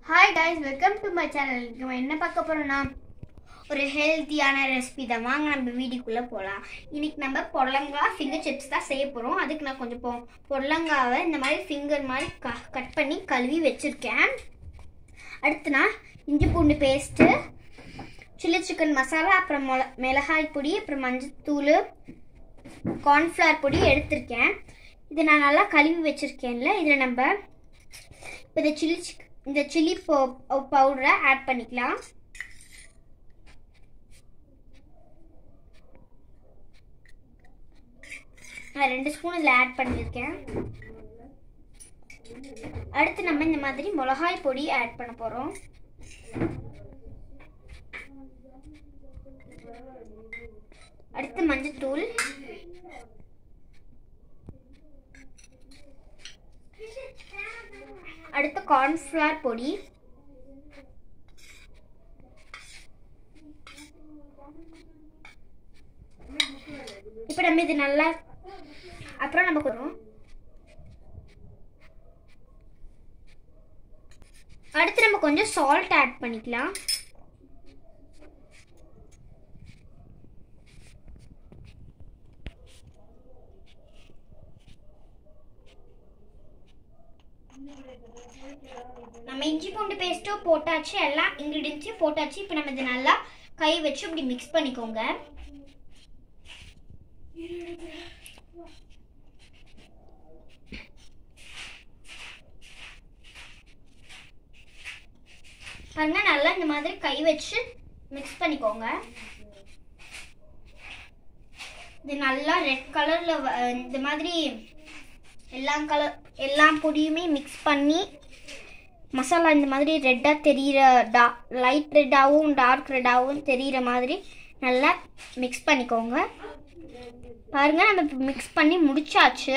hi guys welcome to my channel நம்ம என்ன பார்க்க போறோம்னா ஒரு ஹெல்த்தியான ரெசிபி தான் வாங்க நம்ம வீடியோக்குள்ளே போகலாம் இன்னைக்கு நம்ம பொடலங்காய் ஃபிங்கர் சிப்ஸ் தான் செய்ய போகிறோம் அதுக்கு நான் கொஞ்சம் பொ பொடலங்காவை இந்த மாதிரி ஃபிங்கர் மாதிரி க கட் பண்ணி கழுவி வச்சுருக்கேன் அடுத்து நான் இஞ்சி பூண்டு பேஸ்ட்டு சில்லி சிக்கன் மசாலா அப்புறம் மொள மிளகாய் பொடி அப்புறம் மஞ்சத்தூள் கார்ன்ஃப்ளவர் பொடி எடுத்திருக்கேன் இதை நான் நல்லா கழுவி வச்சுருக்கேன்ல இதில் நம்ம இப்போ இந்த சில்லி சிக் இந்த சில்லி பவுடரை ஆட் பண்ணிக்கலாம் நான் ரெண்டு ஸ்பூன் இதில் ஆட் பண்ணியிருக்கேன் அடுத்து நம்ம இந்த மாதிரி மிளகாய் பொடி ஆட் பண்ண போகிறோம் அடுத்து மஞ்சத்தூள் அடுத்து கார்ன்ஃப்ளவர் பொடி இப்போ நம்ம இது நல்லா அப்புறம் நம்ம கொடுறோம் அடுத்து நம்ம கொஞ்சம் சால்ட் ஆட் பண்ணிக்கலாம் நம்ம இஞ்சி பூண்டு பேஸ்ட்டும் போட்டாச்சு எல்லா இன்க்ரீடியன்ஸையும் போட்டாச்சு இப்போ நம்ம இதை நல்லா கை வச்சு இப்படி மிக்ஸ் பண்ணிக்கோங்க பாருங்க நல்லா இந்த மாதிரி கை வச்சு மிக்ஸ் பண்ணிக்கோங்க இது நல்லா ரெட் கலர்ல இந்த மாதிரி எல்லா கலர் எல்லா பொடியுமே மிக்ஸ் பண்ணி மசாலா இந்த மாதிரி ரெட்டாக தெரிகிற டா லைட் ரெட்டாகவும் டார்க் ரெட்டாகவும் தெரிகிற மாதிரி நல்லா மிக்ஸ் பண்ணிக்கோங்க பாருங்க நம்ம இப்போ மிக்ஸ் பண்ணி முடிச்சாச்சு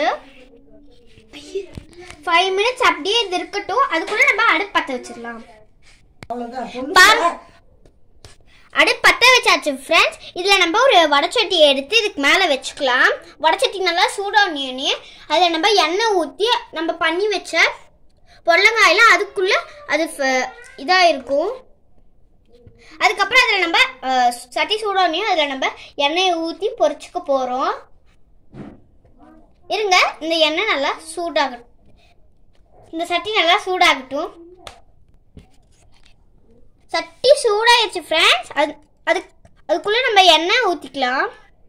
ஃபைவ் மினிட்ஸ் அப்படியே இது இருக்கட்டும் அதுக்குள்ள நம்ம அடுப்பு பற்ற வச்சிடலாம் பாரு அடுப்பு பற்ற வச்சாச்சு ஃப்ரெண்ட்ஸ் இதில் நம்ம ஒரு வடச்சட்டி எடுத்து இதுக்கு மேலே வச்சுக்கலாம் வடச்சட்டி நல்லா சூடானே அதில் நம்ம எண்ணெய் ஊற்றி நம்ம பண்ணி வச்ச பொடலங்காயெல்லாம் அதுக்குள்ளே அது இதாக இருக்கும் அதுக்கப்புறம் அதில் நம்ம சட்டி சூடானையும் அதில் நம்ம எண்ணெயை ஊற்றி பொரிச்சுக்க போகிறோம் இருங்க இந்த எண்ணெய் நல்லா சூடாகட்டும் இந்த சட்டி நல்லா சூடாகட்டும் சட்டி சூடாயிருச்சு ஃப்ரெண்ட்ஸ் அது அது அதுக்குள்ளே நம்ம எண்ணெய் ஊற்றிக்கலாம்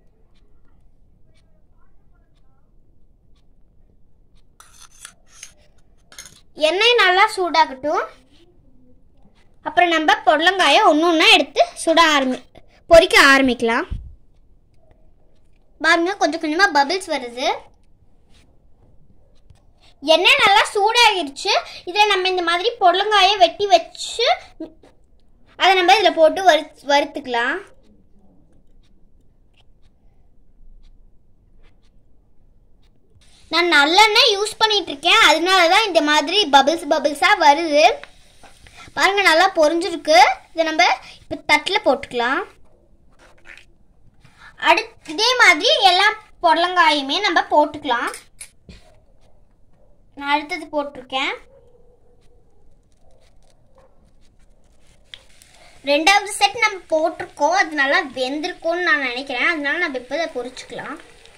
எண்ணெய் நல்லா சூடாகட்டும் அப்புறம் நம்ம பொடலங்காயை ஒன்று ஒன்றா எடுத்து சுட ஆரம்பி பொரிக்க ஆரம்பிக்கலாம் பாருங்க கொஞ்சம் கொஞ்சமாக பபிள்ஸ் வருது எண்ணெய் நல்லா சூடாகிடுச்சு இதில் நம்ம இந்த மாதிரி பொடலங்காயை வெட்டி வச்சு அதை நம்ம இதில் போட்டு வறு வறுத்துக்கலாம் நான் நல்லெண்ணெய் யூஸ் பண்ணிட்டு இருக்கேன் அதனால தான் இந்த மாதிரி பபிள்ஸ் பபிள்ஸாக வருது பாருங்க நல்லா பொரிஞ்சிருக்கு இதை நம்ம இப்போ தட்டில் போட்டுக்கலாம் அடு இதே மாதிரி எல்லா பொடலங்காயுமே நம்ம போட்டுக்கலாம் நான் அடுத்தது போட்டிருக்கேன் ரெண்டாவது செட் நம்ம போட்டிருக்கோம் அது நல்லா வெந்திருக்கும்னு நான் நினைக்கிறேன் அதனால நம்ம இப்போ இதை பொரிச்சுக்கலாம்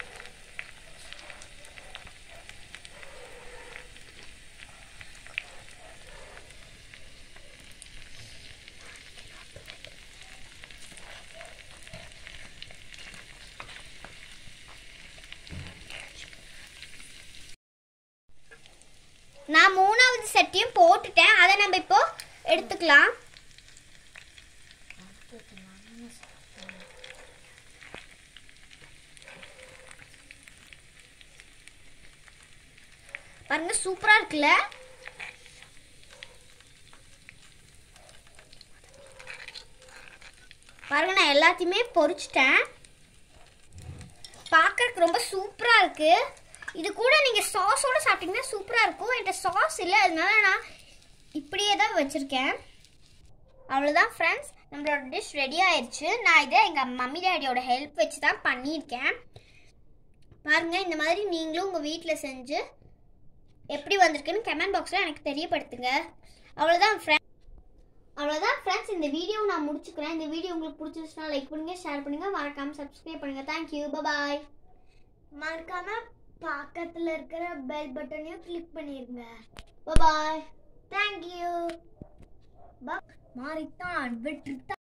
நான் மூணாவது செட்டையும் போட்டுட்டேன் அதை நம்ம இப்போ எடுத்துக்கலாம் பாருங்க சூப்பரா இருக்குல்ல பாருங்க நான் எல்லாத்தையுமே பொரிச்சிட்டேன் பார்க்கறதுக்கு ரொம்ப சூப்பரா இருக்கு இது கூட நீங்க சாஸோட சாப்பிட்டீங்கன்னா சூப்பரா இருக்கும் என்கிட்ட சாஸ் இல்லை அதனால நான் இப்படியே தான் வச்சிருக்கேன் அவ்வளோதான் ஃப்ரெண்ட்ஸ் நம்மளோட டிஷ் ரெடி ஆயிடுச்சு நான் இதை எங்கள் மம்மி டேடியோட ஹெல்ப் வச்சு தான் பண்ணியிருக்கேன் பாருங்கள் இந்த மாதிரி நீங்களும் உங்கள் வீட்டில் செஞ்சு எப்படி வந்திருக்குன்னு கமெண்ட் பாக்ஸில் எனக்கு தெரியப்படுத்துங்க அவ்வளோதான் ஃப்ரெண்ட் நான் முடிச்சுக்கிறேன் இந்த வீடியோ உங்களுக்கு பிடிச்சிருச்சுன்னா லைக் பண்ணுங்க ஷேர் பண்ணுங்க மறக்காம சப்ஸ்கிரைப் பண்ணுங்க தேங்க்யூ பாய் மறக்காம பக்கத்துல இருக்கிற பெல் பட்டனையும் கிளிக் பண்ணிருங்க பாய் தேங்க்யூ மாறித்தான் வெற்றித்தான்